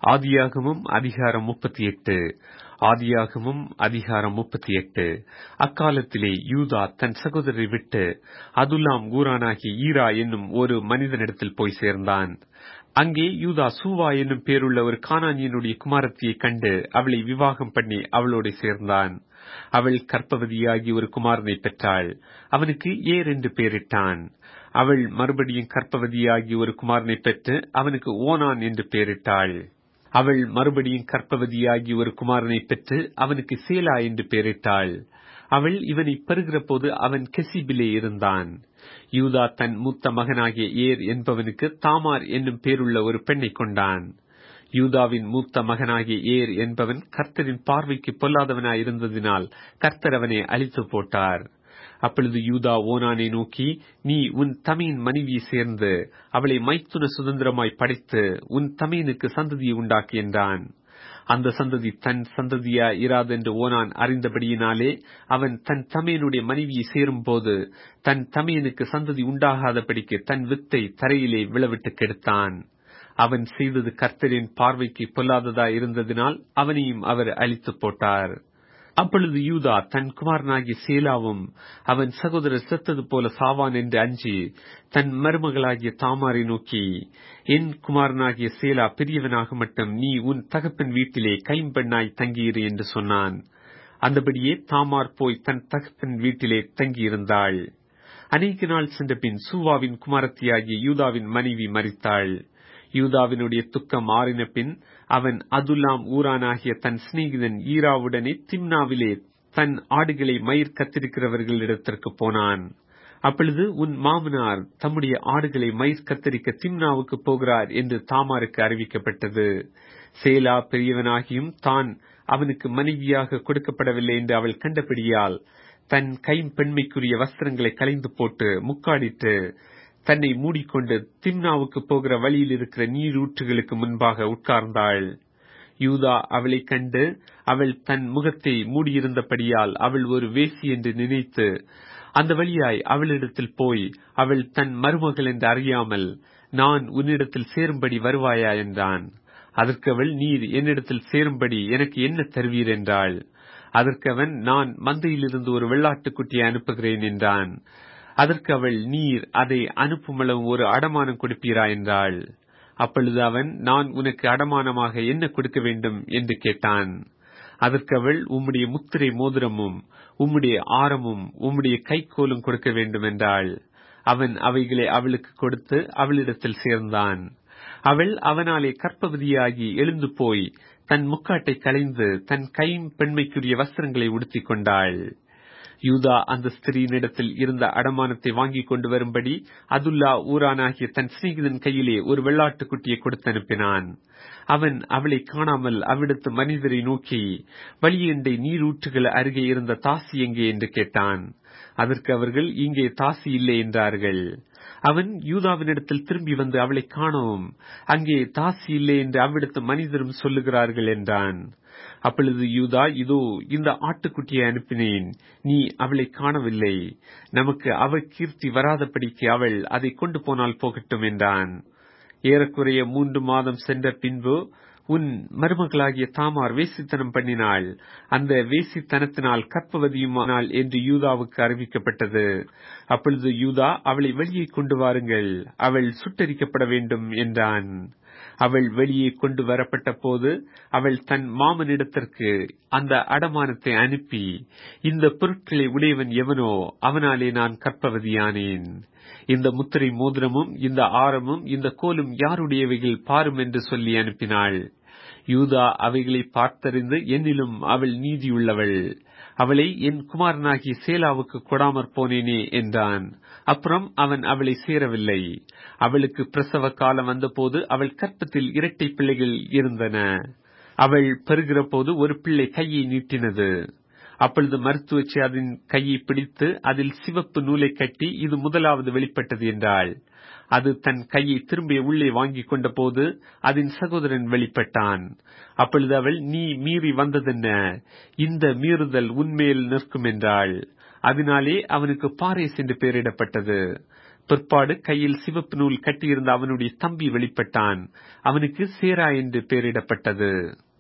ஆதியாகமம் அதிகாரம் முப்பத்தி எட்டு ஆதியாகமம் அதிகாரம் முப்பத்தி எட்டு அக்காலத்திலே யூதா தன் சகோதரரை விட்டு அதுல்லாம் ஊரானாகி ஈரா என்னும் ஒரு மனிதனிடத்தில் போய் சேர்ந்தான் அங்கே யூதா சூவா என்னும் பேருள்ள ஒரு கானானியனுடைய குமாரத்தியை கண்டு அவளை விவாகம் பண்ணி அவளோடு சேர்ந்தான் அவள் கற்பவதியாகி ஒரு குமாரனை பெற்றாள் அவனுக்கு ஏர் என்று பெயரிட்டான் அவள் மறுபடியும் கற்பவதியாகி ஒரு குமாரனை பெற்று அவனுக்கு ஓனான் என்று பெயரிட்டாள் அவள் மறுபடியும் கற்பவதியாகி ஒரு குமாரனை பெற்று அவனுக்கு சேலா என்று பெயரிட்டாள் அவள் இவனை பெறுகிற போது அவன் கெசிபிலே இருந்தான் யூதா தன் மூத்த மகனாகிய ஏர் என்பவனுக்கு தாமார் என்னும் பேருள்ள ஒரு பெண்ணை கொண்டான் யூதாவின் மூத்த மகனாகிய ஏர் என்பவன் கர்த்தரின் பார்வைக்கு பொல்லாதவனாய் இருந்ததினால் கர்த்தர் அவனை அழித்து போட்டார் அப்பொழுது யூதா ஓனானை நோக்கி நீ உன் தமையின் மனைவியை சேர்ந்து அவளை மைத்துன சுதந்திரமாய் படைத்து உன் தமையனுக்கு சந்ததியை உண்டாக்கு என்றான் அந்த சந்ததி தன் சந்ததியா இராதென்று ஓனான் அறிந்தபடியினாலே அவன் தன் தமையனுடைய மனைவியை சேரும் போது தன் தமையனுக்கு சந்ததி உண்டாகாதபடிக்கு தன் வித்தை தரையிலே விழவிட்டு கெடுத்தான் அவன் செய்தது கர்த்தரின் பார்வைக்கு பொல்லாததா இருந்ததினால் அவனையும் அவர் அழித்து போட்டார் அப்பொழுது யூதா தன் குமாரனாகிய சேலாவும் அவன் சகோதரர் செத்தது போல சாவான் என்று அஞ்சி தன் மருமகளாகிய தாமாரை நோக்கி என் குமாரனாகிய சேலா பெரியவனாக மட்டும் நீ உன் தகப்பன் வீட்டிலே கைம்பெண்ணாய் தங்கியிரு என்று சொன்னான் அந்தபடியே தாமார் போய் தன் தகப்பன் வீட்டிலே தங்கியிருந்தாள் அநேக நாள் சென்ற பின் சூவாவின் குமாரத்தியாகிய யூதாவின் மனைவி மறித்தாள் யூதாவினுடைய துக்கம் ஆறின பின் அவன் அதுல்லாம் ஊரானாகிய தன் சிநேகிதன் ஈராவுடனே திம்னாவிலே தன் ஆடுகளை மயிர் கத்திருக்கிறவர்களிடத்திற்கு போனான் அப்பொழுது உன் மாமனார் தம்முடைய ஆடுகளை மயிர் கத்தரிக்க திம்னாவுக்கு போகிறார் என்று தாமாருக்கு அறிவிக்கப்பட்டது சேலா பெரியவனாகியும் தான் அவனுக்கு மனைவியாக கொடுக்கப்படவில்லை என்று அவள் கண்டபடியால் தன் கைம்பெண்மைக்குரிய வஸ்திரங்களை கலைந்து போட்டு முக்காடிட்டு தன்னை மூடிக்கொண்டு திம்னாவுக்கு போகிற வழியில் இருக்கிற நீரூற்றுகளுக்கு முன்பாக உட்கார்ந்தாள் யூதா அவளை கண்டு அவள் தன் முகத்தை மூடியிருந்தபடியால் அவள் ஒரு வேசி என்று நினைத்து அந்த வழியாய் அவளிடத்தில் போய் அவள் தன் மருமகள் என்று அறியாமல் நான் உன்னிடத்தில் சேரும்படி வருவாயா என்றான் அதற்கு அவள் நீர் என்னிடத்தில் சேரும்படி எனக்கு என்ன தருவீர் என்றாள் அதற்கு அவன் நான் மந்தையிலிருந்து ஒரு வெள்ளாட்டுக்குட்டியை அனுப்புகிறேன் என்றான் அதற்கு அவள் நீர் அதை அனுப்புமளவு ஒரு அடமானம் கொடுப்பீரா என்றாள் அப்பொழுது அவன் நான் உனக்கு அடமானமாக என்ன கொடுக்க வேண்டும் என்று கேட்டான் அதற்கு அவள் உம்முடைய முத்திரை மோதிரமும் உம்முடைய ஆரமும் உம்முடைய கைக்கோலும் கொடுக்க வேண்டும் என்றாள் அவன் அவைகளை அவளுக்கு கொடுத்து அவளிடத்தில் சேர்ந்தான் அவள் அவனாலே கற்பவதியாகி எழுந்து போய் தன் முக்காட்டை கலைந்து தன் கைம் பெண்மைக்குரிய வஸ்திரங்களை உடுத்திக் கொண்டாள் யூதா அந்த ஸ்திரீனிடத்தில் இருந்த அடமானத்தை வாங்கிக் கொண்டு வரும்படி அதுல்லா ஊரானாகிய தன் சிநேகிதன் கையிலே ஒரு வெள்ளாட்டு குட்டியை கொடுத்து அனுப்பினான் அவன் அவளை காணாமல் அவ்விடத்து மனிதரை நோக்கி வழியண்டை நீரூற்றுகள் அருகே இருந்த தாசி எங்கே என்று கேட்டான் அதற்கு அவர்கள் இங்கே தாசி இல்லை என்றார்கள் அவன் யூதாவினிடத்தில் திரும்பி வந்து அவளை காணவும் அங்கே தாசி இல்லை என்று அவ்விடத்து மனிதரும் சொல்லுகிறார்கள் என்றான் அப்பொழுது யூதா இதோ இந்த ஆட்டுக்குட்டியை அனுப்பினேன் நீ அவளை காணவில்லை நமக்கு அவ கீர்த்தி வராதபடிக்கு அவள் அதை கொண்டு போனால் போகட்டும் என்றான் ஏறக்குறைய மூன்று மாதம் சென்ற பின்பு உன் மருமகளாகிய தாமார் வேசித்தனம் பண்ணினாள் அந்த வேசித்தனத்தினால் கற்பவதியுமானாள் என்று யூதாவுக்கு அறிவிக்கப்பட்டது அப்பொழுது யூதா அவளை வெளியே கொண்டு வாருங்கள் அவள் சுட்டரிக்கப்பட வேண்டும் என்றான் அவள் வெளியே கொண்டு வரப்பட்ட போது அவள் தன் மாமனிடத்திற்கு அந்த அடமானத்தை அனுப்பி இந்த பொருட்களை உடையவன் எவனோ அவனாலே நான் கற்பவதியானேன் இந்த முத்திரை மோதிரமும் இந்த ஆரமும் இந்த கோலும் யாருடையவைகள் பாரும் என்று சொல்லி அனுப்பினாள் யூதா அவைகளை பார்த்தறிந்து என்னிலும் அவள் நீதியுள்ளவள் அவளை என் குமாரனாகிய சேலாவுக்கு கொடாமற் போனேனே என்றான் அப்புறம் அவன் அவளை சேரவில்லை அவளுக்கு பிரசவ காலம் வந்தபோது அவள் கற்பத்தில் இரட்டை பிள்ளைகள் இருந்தன அவள் பெறுகிற போது ஒரு பிள்ளை கையை நீட்டினது அப்பொழுது மருத்துவச்சி அதன் கையை பிடித்து அதில் சிவப்பு நூலை கட்டி இது முதலாவது வெளிப்பட்டது என்றாள் அது தன் கையை திரும்பிய உள்ளே வாங்கிக் கொண்ட போது அதன் சகோதரன் வெளிப்பட்டான் அப்பொழுது அவள் நீ மீறி வந்ததென்ன இந்த மீறுதல் உன்மேல் நிற்கும் என்றாள் அதனாலே அவனுக்கு பாரேஸ் என்று பெயரிடப்பட்டது பிற்பாடு கையில் சிவப்பு நூல் கட்டியிருந்த அவனுடைய தம்பி வெளிப்பட்டான் அவனுக்கு சேரா என்று பெயரிடப்பட்டது